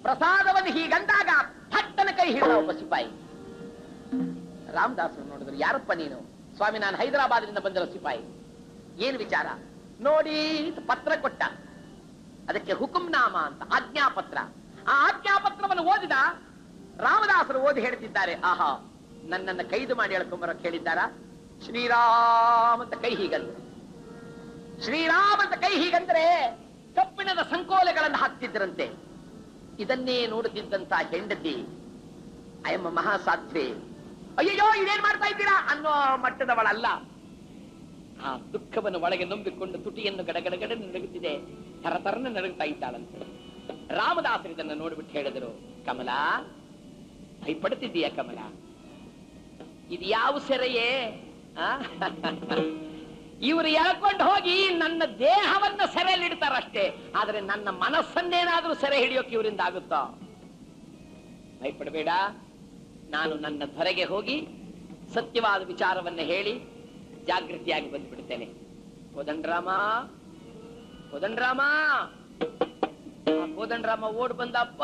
ಪ್ರಸಾದವನ್ನು ಹೀಗಂದಾಗ ಥಟ್ಟನ ಕೈ ಹಿಡಿದ ಒಬ್ಬ ಸಿಪಾಯಿ ರಾಮದಾಸರು ನೋಡಿದ್ರು ಯಾರಪ್ಪ ನೀನು ಸ್ವಾಮಿ ನಾನು ಹೈದರಾಬಾದ್ನಿಂದ ಬಂದಿರೋ ಸಿಪಾಯಿ ಏನ್ ವಿಚಾರ ನೋಡಿ ಅಂತ ಪತ್ರ ಕೊಟ್ಟ ಅದಕ್ಕೆ ಹುಕುಂನಾಮ ಅಂತ ಆಜ್ಞಾಪತ್ರ ಆ ಆಜ್ಞಾಪತ್ರವನ್ನು ಓದಿದ ರಾಮದಾಸರು ಓದಿ ಹೇಳ್ತಿದ್ದಾರೆ ಆಹಾ ನನ್ನನ್ನ ಕೈದು ಮಾಡಿ ಹೇಳ್ಕೊಂಬರಕ್ ಹೇಳಿದ್ದಾರ ಶ್ರೀರಾಮ್ ಅಂತ ಕೈ ಹೀಗಂದ್ರೆ ಶ್ರೀರಾಮ್ ಅಂತ ಕೈ ಹೀಗಂದ್ರೆ ಕಬ್ಬಿಣದ ಸಂಕೋಲೆಗಳನ್ನು ಹಾಕ್ತಿದ್ರಂತೆ ಇದನ್ನೇ ನೋಡುತ್ತಿದ್ದಂತ ಹೆಂಡತಿ ಅಯಮ್ಮ ಮಹಾಸಾಧ್ವೆ ಅಯ್ಯಯ್ಯೋ ಇದೇನ್ ಮಾಡ್ತಾ ಇದ್ದೀರಾ ಅನ್ನೋ ಮಟ್ಟದವಳಲ್ಲ ಆ ದುಃಖವನ್ನು ಒಳಗೆ ನಂಬಿಕೊಂಡು ತುಟಿಯನ್ನು ಗಡಗಡಗಡ ನಡುಗುತ್ತಿದೆ ತರತರನ ನಡುಗುತ್ತಾ ಇದ್ದಾಳಂತೆ ರಾಮದಾಸರು ಇದನ್ನು ನೋಡ್ಬಿಟ್ಟು ಹೇಳಿದರು ಕಮಲ ಭಯಪಡುತ್ತಿದ್ದೀಯ ಕಮಲ ಇದು ಯಾವ ಸೆರೆಯೇ ಆ? ಇವರು ಎಳ್ಕೊಂಡು ಹೋಗಿ ನನ್ನ ದೇಹವನ್ನ ಸೆರೆಯಲ್ಲಿಡ್ತಾರಷ್ಟೇ ಆದ್ರೆ ನನ್ನ ಮನಸ್ಸನ್ನೇನಾದ್ರೂ ಸೆರೆ ಹಿಡಿಯೋಕೆ ಇವರಿಂದ ಆಗುತ್ತೋ ಭಯಪಡಬೇಡ ನಾನು ನನ್ನ ಧರೆಗೆ ಹೋಗಿ ಸತ್ಯವಾದ ವಿಚಾರವನ್ನ ಹೇಳಿ ಜಾಗೃತಿಯಾಗಿ ಬಂದ್ಬಿಡ್ತೇನೆ ಕೋದಂಡರಾಮ ಕೋದಂಡರಾಮ ಆ ಕೋದಂಡರಾಮ ಓಡ್ ಬಂದಪ್ಪ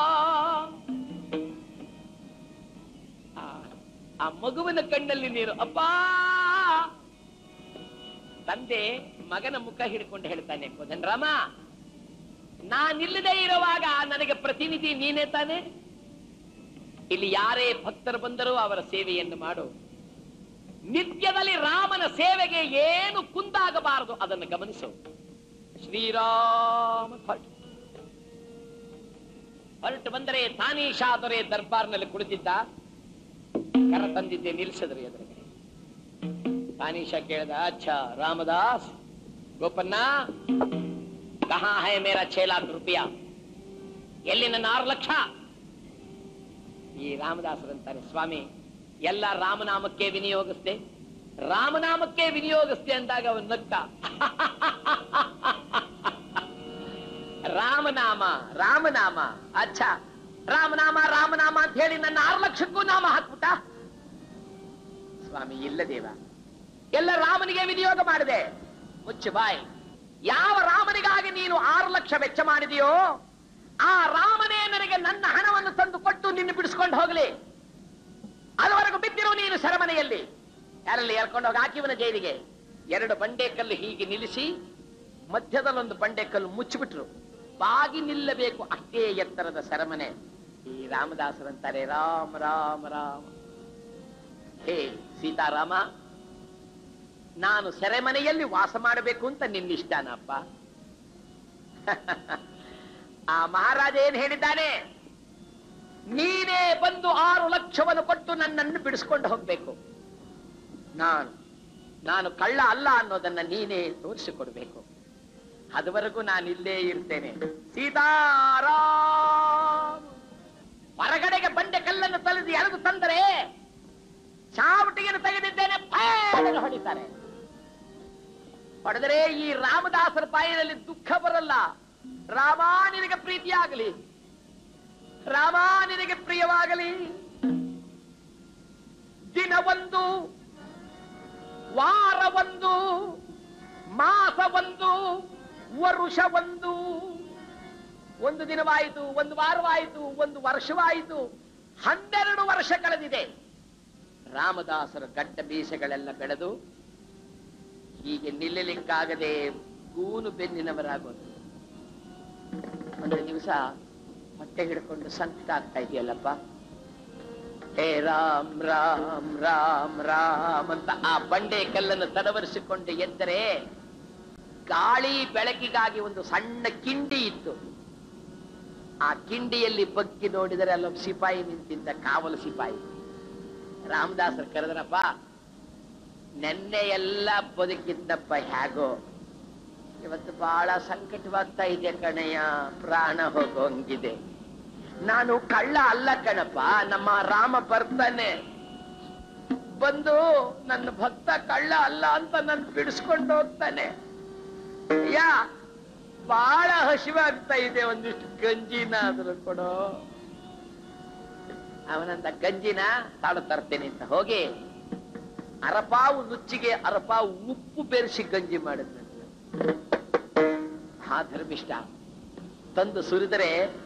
ಆ- ಆ ಮಗುವಿನ ಕಣ್ಣಲ್ಲಿ ನೀರು ಅಪ್ಪ ತಂದೆ ಮಗನ ಮುಖ ಹಿಡ್ಕೊಂಡು ಹೇಳ್ತಾನೆ ಕೋದಂಡರಾಮ ನಾನಿಲ್ಲದೆ ಇರುವಾಗ ನನಗೆ ಪ್ರತಿನಿಧಿ ನೀನೇ ತಾನೆ ಇಲ್ಲಿ ಯಾರೇ ಭಕ್ತರು ಬಂದರೂ ಅವರ ಸೇವೆಯನ್ನು ಮಾಡು ನಿತ್ಯದಲ್ಲಿ ರಾಮನ ಸೇವೆಗೆ ಏನು ಕುಂದಾಗಬಾರದು ಅದನ್ನು ಗಮನಿಸು ಶ್ರೀರಾಮ ಹೊರಟು ಹೊರಟು ಬಂದರೆ ತಾನೀಶಾ ದೊರೆ ದರ್ಬಾರ್ನಲ್ಲಿ ಕುಳಿತಿದ್ದ ಕರ ತಂದಿದ್ದೆ ನಿಲ್ಲಿಸಿದ್ರು ಎದುರುಗಡೆ ತಾನೀಶಾ ಕೇಳ್ದ ಅಚ್ಚಾ ರಾಮದಾಸ್ ಗೋಪನ್ನ ಕಹಾ ಹೈ ಮೇರಾ ಛೇ ಲಾಖ್ ರೂಪಾಯ ಎಲ್ಲಿ ನನ್ನ ಆರು ಲಕ್ಷ ಈ ರಾಮದಾಸರಂತಾರೆ ಸ್ವಾಮಿ ಎಲ್ಲ ರಾಮನಾಮಕ್ಕೆ ವಿನಿಯೋಗಿಸ್ದೆ ರಾಮನಾಮಕ್ಕೆ ವಿನಿಯೋಗಿಸ್ದೆ ಅಂದಾಗ ಅವನು ನಗ್ತ ರಾಮನಾಮ ರಾಮನಾಮ ಅಚ್ಚಾ ರಾಮನಾಮ ರಾಮನಾಮ ಅಂತ ಹೇಳಿ ನನ್ನ ಆರು ಲಕ್ಷಕ್ಕೂ ನಾಮ ಹಾಕ್ಬಿಟ್ಟ ಸ್ವಾಮಿ ಇಲ್ಲ ದೇವ ಎಲ್ಲ ರಾಮನಿಗೆ ವಿನಿಯೋಗ ಮಾಡಿದೆ ಮುಚ್ಚು ಬಾಯ್ ಯಾವ ರಾಮನಿಗಾಗಿ ನೀನು ಆರು ಲಕ್ಷ ವೆಚ್ಚ ಮಾಡಿದೆಯೋ ಆ ರಾಮನೇ ನನಗೆ ನನ್ನ ಹಣವನ್ನು ತಂದು ಕೊಟ್ಟು ನಿನ್ನ ಬಿಡಿಸ್ಕೊಂಡು ಹೋಗ್ಲಿ ಅದುವರೆಗೂ ಬಿದ್ದಿರು ನೀನು ಸೆರೆಮನೆಯಲ್ಲಿ ಯಾರಲ್ಲಿ ಎರ್ಕೊಂಡು ಹೋಗಿ ಹಾಕಿವನ ಜೈಲಿಗೆ ಎರಡು ಬಂಡೆಕಲ್ಲು ಹೀಗೆ ನಿಲ್ಲಿಸಿ ಮಧ್ಯದಲ್ಲೊಂದು ಬಂಡೆಕಲ್ಲು ಮುಚ್ಚಿಬಿಟ್ರು ಬಾಗಿ ನಿಲ್ಲಬೇಕು ಅಷ್ಟೇ ಎತ್ತರದ ಸೆರೆಮನೆ ಈ ರಾಮದಾಸರಂತಾರೆ ರಾಮ ರಾಮ ರಾಮ ಹೇ ಸೀತಾರಾಮ ನಾನು ಸೆರೆಮನೆಯಲ್ಲಿ ವಾಸ ಮಾಡಬೇಕು ಅಂತ ನಿನ್ನಿಷ್ಟನಪ್ಪ ಆ ಮಹಾರಾಜ ಏನ್ ಹೇಳಿದ್ದಾನೆ ನೀನೇ ಬಂದು ಆರು ಲಕ್ಷವನ್ನು ಕೊಟ್ಟು ನನ್ನನ್ನು ಬಿಡಿಸ್ಕೊಂಡು ಹೋಗ್ಬೇಕು ನಾನು ನಾನು ಕಳ್ಳ ಅಲ್ಲ ಅನ್ನೋದನ್ನ ನೀನೇ ತೋರಿಸಿಕೊಡ್ಬೇಕು ಅದುವರೆಗೂ ನಾನು ಇಲ್ಲೇ ಇರ್ತೇನೆ ಸೀತಾರಾಮ್ ಹೊರಗಡೆಗೆ ಬಂಡೆ ಕಲ್ಲನ್ನು ತಲೆದು ಎಳೆದು ತಂದರೆ ಚಾವಟಿಗೆಯನ್ನು ತೆಗೆದಿದ್ದೇನೆ ಫೇಲನ್ನು ಹೊಡಿತಾರೆ ಹೊಡೆದರೆ ಈ ರಾಮದಾಸರ ಬಾಯಿನಲ್ಲಿ ದುಃಖ ಬರಲ್ಲ ರಾಮ ನಿನಗೆ ಪ್ರೀತಿಯಾಗಲಿ ರಾಮ ನಿನಗೆ ಪ್ರಿಯವಾಗಲಿ ದಿನವೊಂದು ವಾರವೊಂದು ಮಾಸವೊಂದು ವರುಷವೊಂದು ಒಂದು ದಿನವಾಯಿತು ಒಂದು ವಾರವಾಯಿತು ಒಂದು ವರ್ಷವಾಯಿತು ಹನ್ನೆರಡು ವರ್ಷ ಕಳೆದಿದೆ ರಾಮದಾಸರ ಗಡ್ಡ ಬೀಸಗಳೆಲ್ಲ ಬೆಳೆದು ಹೀಗೆ ನಿಲ್ಲಲಿಕ್ಕಾಗದೆ ಗೂನು ಬೆನ್ನಿನವರಾಗೋದು ಒಂದು ದಿವಸ ಹೊಟ್ಟೆ ಹಿಡ್ಕೊಂಡು ಸಂಕಟ ಆಗ್ತಾ ಇದೆಯಲ್ಲಪ್ಪ ಹೇ ರಾಮ್ ರಾಮ್ ರಾಮ್ ರಾಮ್ ಅಂತ ಆ ಬಂಡೆ ಕಲ್ಲನ್ನು ತಡವರಿಸಿಕೊಂಡು ಎದ್ದರೆ ಗಾಳಿ ಬೆಳಕಿಗಾಗಿ ಒಂದು ಸಣ್ಣ ಕಿಂಡಿ ಇತ್ತು ಆ ಕಿಂಡಿಯಲ್ಲಿ ಬಗ್ಗಿ ನೋಡಿದರೆ ಅಲ್ಲೊಬ್ಬ ಸಿಪಾಯಿ ನಿಂತಿದ್ದ ಕಾವಲು ಸಿಪಾಯಿ ರಾಮದಾಸರು ಕರೆದ್ರಪ್ಪ ನೆನ್ನೆ ಎಲ್ಲ ಬದುಕಿದ್ದಪ್ಪ ಹೇಗೋ ಇವತ್ತು ಬಹಳ ಸಂಕಟವಾಗ್ತಾ ಇದೆ ಕಣಯ್ಯ ಪ್ರಾಣ ಹೋಗೋಂಗಿದೆ ನಾನು ಕಳ್ಳ ಅಲ್ಲ ಕಣಪ್ಪ ನಮ್ಮ ರಾಮ ಬರ್ತಾನೆ ಬಂದು ನನ್ನ ಭಕ್ತ ಕಳ್ಳ ಅಲ್ಲ ಅಂತ ನನ್ ಬಿಡಿಸ್ಕೊಂಡು ಹೋಗ್ತಾನೆ ಯಾ ಬಹಳ ಹಸಿವಾಗ್ತಾ ಇದೆ ಒಂದಿಷ್ಟು ಗಂಜಿನ ಆದ್ರೂ ಕೊಡೋ ಅವನಂದ ಗಂಜಿನ ತಾಳು ತರ್ತೇನೆ ಅಂತ ಹೋಗಿ ಅರಪಾವು ರುಚಿಗೆ ಅರಪಾವು ಉಪ್ಪು ಬೆರೆಸಿ ಗಂಜಿ ಮಾಡಿದ್ನಂತೆ ಹಾ ಧರ್ಮಿಷ್ಠ ತಂದು ಸುರಿದರೆ